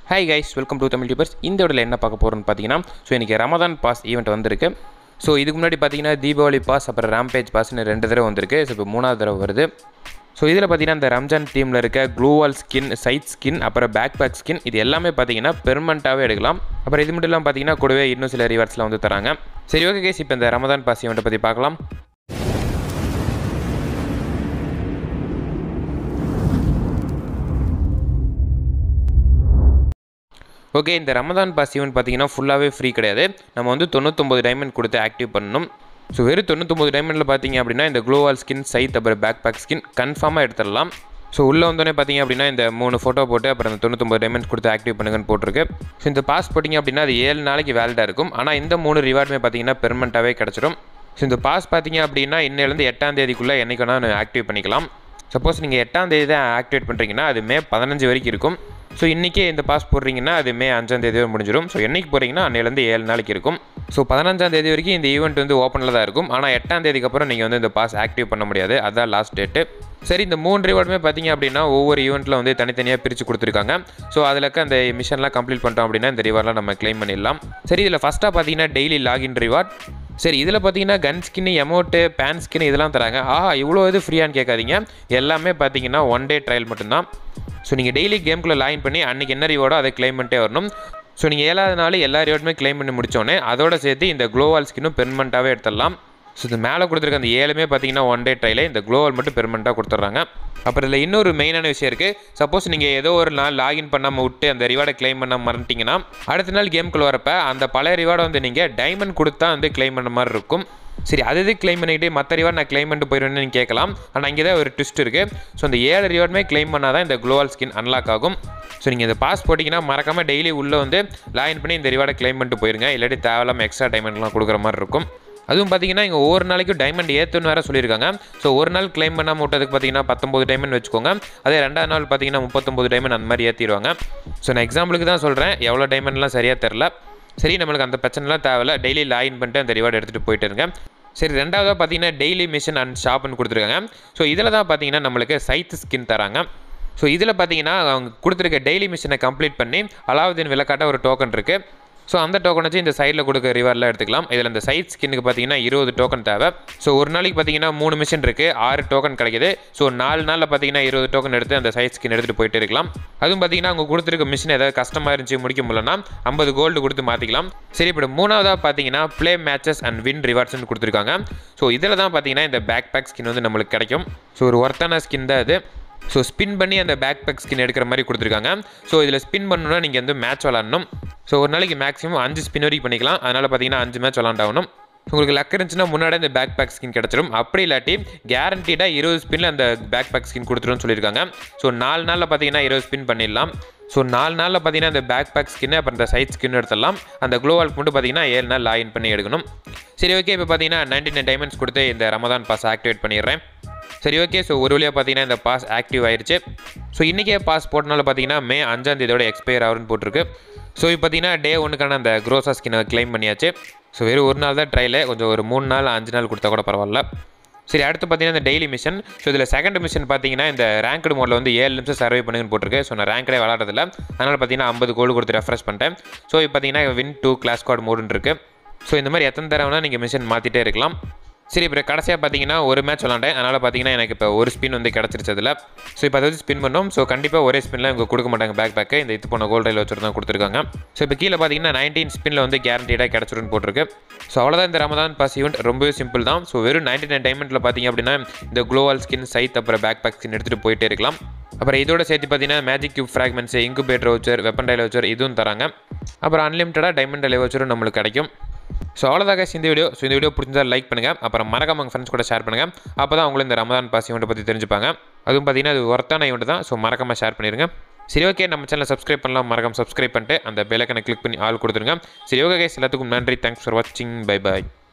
hi guys welcome to Tamil யூபர்ஸ் இந்த இடத்துல என்ன பார்க்க போகிறோம்னு பார்த்தீங்கன்னா ஸோ இன்றைக்கி ரமதான் பாஸ் ஈவெண்ட் வந்திருக்கு ஸோ இதுக்கு முன்னாடி பார்த்தீங்கன்னா தீபாவளி பாஸ் அப்புறம் ரேம்பேஜ் பாஸ்னு ரெண்டு தடவை வந்திருக்கு ஸோ இப்போ மூணாவது தடவை வருது ஸோ இதில் பார்த்தீங்கன்னா இந்த ரம்ஜான் டீமில் இருக்க க்ளூவால் ஸ்கின் சைட் ஸ்கின் அப்புறம் பேக் பேக் ஸ்கின் இது எல்லாமே பார்த்தீங்கன்னா பெர்மனண்ட்டாகவே எடுக்கலாம் அப்புறம் இது மட்டும் இல்லாமல் பார்த்தீங்கன்னா கூடவே இன்னும் சில ரிவார்ட்ஸ்லாம் வந்து தராங்க சரி ஓகே கேஸ் இப்போ இந்த ரமதான் பாஸ் ஈவெண்ட்டை பற்றி பார்க்கலாம் ஓகே இந்த ரமதான் பாஸ் ஈவெண்ட் பார்த்தீங்கன்னா ஃபுல்லாகவே ஃப்ரீ கிடையாது நம்ம வந்து தொண்ணூத்தொம்பது டைமண்ட் கொடுத்து ஆக்டிவ் பண்ணணும் ஸோ வெறும் தொண்ணூத்தொம்பது டைமண்டில் பார்த்தீங்க அப்படின்னா இந்த க்ளோவால் ஸ்கின் சைத் அப்புறம் பேக் பேக் ஸ்கின் கன்ஃபார்மாக எடுத்துடலாம் ஸோ உள்ளே வந்தோடனே பார்த்தீங்க அப்படின்னா இந்த மூணு ஃபோட்டோ போட்டு அப்புறம் இந்த தொண்ணூத்தொம்பது டைமண்ட்ஸ் கொடுத்து ஆக்டிவ் பண்ணுங்கன்னு போட்டிருக்கு ஸோ இந்த பாஸ் போட்டிங்க அப்படின்னா அது ஏழு நாளைக்கு வேலிடாக இருக்கும் ஆனால் இந்த மூணு ரிவார்டுமே பார்த்தீங்கன்னா பெர்மனண்ட்டாகவே கிடச்சிரும் ஸோ இந்த பாஸ் பார்த்தீங்க அப்படின்னா இன்னிலேருந்து எட்டாம் தேதிக்குள்ளே என்றைக்கு வேணால் ஆக்டிவ் பண்ணிக்கலாம் சப்போஸ் நீங்கள் எட்டாம் தேதி தான் ஆக்டிவேட் பண்ணுறீங்கன்னா அது மே பதினஞ்சு வரைக்கும் இருக்கும் ஸோ இன்றைக்கே இந்த பாஸ் போடுறீங்கன்னா அது மே அஞ்சாம் தேதியே முடிஞ்சிடும் ஸோ என்னைக்கு போகிறீங்கன்னா அன்னையிலேருந்து ஏழு நாளைக்கு இருக்கும் ஸோ பதினஞ்சாம் தேதி வரைக்கும் இந்த ஈவெண்ட் வந்து ஓப்பனில் தான் இருக்கும் ஆனால் எட்டாம் தேதிக்கு அப்புறம் நீங்கள் வந்து இந்த பாஸ் ஆக்டிவ் பண்ண முடியாது அதான் லாஸ்ட் டேட்டு சரி இந்த மூணு ரிவார்டுமே பார்த்தீங்க அப்படின்னா ஒவ்வொரு ஈவெண்ட்டில் வந்து தனித்தனியாக பிரித்து கொடுத்துருக்காங்க ஸோ அதில் இருக்க அந்த மிஷன்லாம் கம்ப்ளீட் பண்ணிட்டோம் அப்படின்னா இந்த ரிவார்ட்லாம் நம்ம க்ளைம் பண்ணிடலாம் சரி இதில் ஃபஸ்ட்டாக பார்த்தீங்கன்னா டெய்லி லாகின் ரிவார்ட் சரி இதில் பார்த்தீங்கன்னா கன் ஸ்கின் எமௌண்ட்டு பேன் ஸ்கின் இதெல்லாம் தராங்க ஆஹா இவ்வளோ இது ஃப்ரீயான்னு கேட்காதீங்க எல்லாமே பார்த்தீங்கன்னா ஒன் டே ட்ரையல் மட்டும்தான் ஸோ நீங்கள் டெய்லி கேம்குள்ளே லாயின் பண்ணி அன்றைக்கி என்ன ரிவார்டோ அதை க்ளைம் பண்ணிட்டே வரணும் ஸோ நீங்கள் ஏழாவது நாள் எல்லா ரிவார்டுமே க்ளைம் பண்ணி முடிச்சோடனே அதோட சேர்த்து இந்த க்ளோவால் ஸ்கின்னும் பெர்மனண்ட்டாகவே எடுத்துடலாம் ஸோ இது மேலே கொடுத்துருக்க அந்த ஏழுமே பார்த்தீங்கன்னா ஒன் டே ட்ரையில் இந்த க்ளோவால் மட்டும் பெர்மனண்ட்டாக கொடுத்துட்றாங்க அப்புறம் இதில் இன்னொரு மெயினான விஷயம் இருக்குது சப்போஸ் நீங்கள் ஏதோ ஒரு நாள் லாகின் பண்ணாமல் விட்டு அந்த ரிவார்டை க்ளைம் பண்ண மறந்துட்டிங்கன்னா அடுத்த நாள் கேம்குள்ளே வரப்ப அந்த பழைய ரிவார்டை வந்து நீங்கள் டைமண்ட் கொடுத்தா வந்து க்ளைம் பண்ண மாதிரி இருக்கும் சரி அது இது க்ளைம் பண்ணிட்டு மற்ற ரிவார்ட் நான் க்ளைம் பண்ணிட்டு போயிடுவேன்னு நீங்கள் கேட்கலாம் ஆனால் இங்கே தான் ஒரு ட்விஸ்ட் இருக்குது ஸோ அந்த ஏழு ரிவார்டுமே க்ளைம் பண்ணால் தான் இந்த க்ளோவல் ஸ்கின் அன்லாக் ஆகும் ஸோ நீங்கள் இந்த பாஸ் போட்டிங்கன்னா மறக்காமல் டெய்லி உள்ளே வந்து லாயின் பண்ணி இந்த ரிவார்டை க்ளைம் பண்ணிட்டு போயிருங்க இல்லாட்டி தேவையில்லாமல் எக்ஸ்ட்ரா டைமண்ட்லாம் கொடுக்குற மாதிரி இருக்கும் அதுவும் பார்த்தீங்கன்னா இங்கே ஒவ்வொரு நாளைக்கும் டைமண்ட் ஏற்றுன்னு வேறு சொல்லியிருக்காங்க ஸோ ஒரு நாள் க்ளைம் பண்ணாமல் விட்டதுக்கு பார்த்தீங்கன்னா பத்தொம்பது டைமண்ட் வச்சுக்கோங்க அதே ரெண்டாவது நாள் பார்த்தீங்கன்னா முப்பத்தொம்பது டைமண்ட் அந்த மாதிரி ஏற்றிடுவாங்க ஸோ நான் எக்ஸாம்பிளுக்கு தான் சொல்கிறேன் எவ்வளோ டைமண்ட்லாம் சரியாக தெரில சரி நம்மளுக்கு அந்த பிரச்சனைலாம் தேவையில்ல டெய்லி லாயின் பண்ணிட்டு அந்த ரிவார்டு எடுத்துகிட்டு போயிட்டு இருங்க சரி ரெண்டாவதாக பார்த்தீங்கன்னா டெய்லி மிஷன் அண்ட் ஷாப்னு கொடுத்துருக்காங்க ஸோ இதில் தான் பார்த்தீங்கன்னா நம்மளுக்கு சைத்து ஸ்கின் தராங்க ஸோ இதில் பார்த்தீங்கன்னா அவங்க கொடுத்துருக்க டெய்லி மிஷனை கம்ப்ளீட் பண்ணி அலாவுதீன் விளக்காட்ட ஒரு டோக்கன் இருக்குது ஸோ அந்த டோக்கன் வச்சு இந்த சைடில் கொடுக்க ரிவார்டில் எடுத்துக்கலாம் இதில் இந்த சைட் ஸ்கின்னுக்கு பார்த்தீங்கன்னா இருபது டோக்கன் தேவை ஸோ ஒரு நாளைக்கு பார்த்தீங்கன்னா மூணு மிஷின் இருக்குது ஆறு டோக்கன் கிடைக்குது ஸோ நாலு நாளில் பார்த்தீங்கன்னா இருபது டோக்கன் எடுத்து அந்த சைட் ஸ்கின் எடுத்துகிட்டு போயிட்டு இருக்கலாம் அதுவும் பார்த்தீங்கன்னா அவங்க கொடுத்துருக்க மிஷின் ஏதாவது கஷ்டமாக இருந்துச்சு முடிக்க முடியலன்னா ஐம்பது கோல்டு கொடுத்து மாற்றிக்கலாம் சரி இப்போ மூணாவதாக பார்த்தீங்கன்னா ப்ளே மேட்சஸ் அண்ட் வின் ரிவார்ட்ஸ்னு கொடுத்துருக்காங்க ஸோ இதில் தான் பார்த்தீங்கன்னா இந்த பேக் பேக் ஸ்கின் வந்து நம்மளுக்கு கிடைக்கும் ஸோ ஒரு ஒர்த்தான ஸ்கின் தான் இது ஸோ ஸ்பின் பண்ணி அந்த பேக் பேக் ஸ்கின் எடுக்கிற மாதிரி கொடுத்துருக்காங்க ஸோ இதில் ஸ்பின் பண்ணணும்னா நீங்கள் வந்து மேட்ச் விளாடணும் ஸோ ஒரு நாளைக்கு மேக்ஸிமம் அஞ்சு ஸ்பின் வரைக்கும் பண்ணிக்கலாம் அதனால் பார்த்தீங்கன்னா அஞ்சு மேட்ச் விளாண்டாகணும் உங்களுக்கு லக் இருந்துச்சுன்னா முன்னாடி இந்த பேக் பேக் ஸ்கின் கிடச்சிரும் அப்படி இல்லாட்டி கேரண்டீடாக இருபது ஸ்பின்னில் அந்த பேக் பேக் ஸ்கின் கொடுத்துருன்னு சொல்லியிருக்காங்க ஸோ நாலு நாளில் பார்த்தீங்கன்னா இருபது ஸ்பின் பண்ணிடலாம் ஸோ நாலு நாளில் பார்த்தீங்கன்னா இந்த பேக் பேக் ஸ்கின்னு அப்புறம் இந்த சைட் ஸ்கின் எடுத்துடலாம் அந்த க்ளோவால்க்கு மட்டும் பார்த்தீங்கன்னா ஏழு நாள் லாகின் பண்ணி எடுக்கணும் சரி ஓகே இப்போ பார்த்தீங்கன்னா நைன்டி நைன் டைமண்ட்ஸ் கொடுத்து இந்த ரமதான் பாஸ் ஆக்டிவேட் பண்ணிடுறேன் சரி ஓகே ஸோ ஒரு வழியாக பார்த்தீங்கன்னா இந்த பாஸ் ஆக்டிவ் ஆயிடுச்சு ஸோ இன்றைக்கே பாஸ் போட்டனால பார்த்தீங்கன்னா மே அஞ்சாம் தேதியோட எக்ஸ்பயர் ஆகுன்னு போட்டிருக்கு ஸோ இப்போ பார்த்தீங்கன்னா டே ஒன்றுக்கான அந்த க்ரோசா ஸ்கினை க்ளைம் பண்ணியாச்சு ஸோ வெறும் ஒரு நாள் தான் ட்ரையில் கொஞ்சம் ஒரு மூணு நாள் அஞ்சு நாள் கொடுத்தா கூட பரவாயில்ல சரி அடுத்து பார்த்தீங்கன்னா இந்த டெய்லி மிஷன் ஸோ இதில் செகண்ட் மிஷன் பார்த்தீங்கன்னா இந்த ரேங்க்டு மோடில் வந்து ஏழு நிமிஷம் சர்வே பண்ணுங்கன்னு போட்டிருக்கு ஸோ நான் ரேங்க்டே விளாட்றதில்ல அதனால் பார்த்தீங்கன்னா ஐம்பது கோல் கொடுத்து ரெஃப்ரெஷ் பண்ணிட்டேன் ஸோ இப்போ பார்த்தீங்கன்னா வின் டூ கிளாஸ் ஸ்குவாட் மோடுன்னு இருக்குது ஸோ இந்த மாதிரி எத்தனை தடவைனா நீங்கள் மிஷன் மாற்றிட்டே இருக்கலாம் சரி இப்போ கடைசியாக பார்த்தீங்கன்னா ஒரு மேட்ச் விளாண்டேன் அதனால் பார்த்தீங்கன்னா எனக்கு இப்போ ஒரு ஸ்பின் வந்து கிடச்சிருச்சு அதில் ஸோ இப்போ அதை வச்சு ஸ்பின் பண்ணோம் ஸோ கண்டிப்பாக ஒரே ஸ்பின்லாம் இவங்க கொடுக்க மாட்டாங்க பேக் பேக்கு இந்த இது போன கோல்ட் ரயில் வச்சு தான் கொடுத்துருக்காங்க ஸோ இப்போ கீழே பார்த்தீங்கன்னா நைன்டீன் ஸ்பின்னில் வந்து கேரண்டீடாக கிடச்சிருன்னு போட்டிருக்கு ஸோ அவ்வளோதான் இந்த ரமதான் பாஸ் ஈவெண்ட் ரொம்பவே சிம்பிள் தான் ஸோ வெறும் நைன்டி நைன் டைமண்ட்டில் பார்த்தீங்க அப்படின்னா இந்த க்ளோவால் ஸ்கின் சைத் அப்புறம் பேக் பேக் ஸ்கின் எடுத்துகிட்டு போயிட்டே இருக்கலாம் அப்புறம் இதோட சேர்த்து பார்த்தீங்கன்னா magic cube fragments incubator voucher weapon டைல் வச்சர் இதுவும் தராங்க அப்புறம் அன்லிமிட்டடாக டைமண்ட் டைல் வச்சரும் நம்மளுக்கு கிடைக்கும் ஸோ அவ்வளோதாக இந்த வீடியோ ஸோ இந்த வீடியோ பிடிச்சிருந்தா லைக் பண்ணுங்கள் அப்புறம் மறக்காம உங்கள் ஃப்ரெண்ட்ஸ் கூட ஷேர் பண்ணுங்கள் அப்போ தான் அவங்களும் இந்த ரமதான் பாஸ் ஈவெண்ட்டை பற்றி தெரிஞ்சுப்பாங்க அதுவும் பார்த்தீங்கன்னா அது ஒர்த்தான ஈவெண்ட் தான் ஸோ மறக்காமல் ஷேர் பண்ணிடுங்க சரி ஓகே நம்ம சேனலை சப்ஸ்கிரைப் பண்ணலாம் மறக்காம சப்ஸ்கிரைப் பண்ணிட்டு அந்த பெலைக்கனை கிளிக் பண்ணி ஆள் கொடுத்துருங்க சரி ஓகே கைஸ் எல்லாத்துக்கும் நன்றி தேங்க்ஸ் ஃபார் வாட்சிங் பை பாய்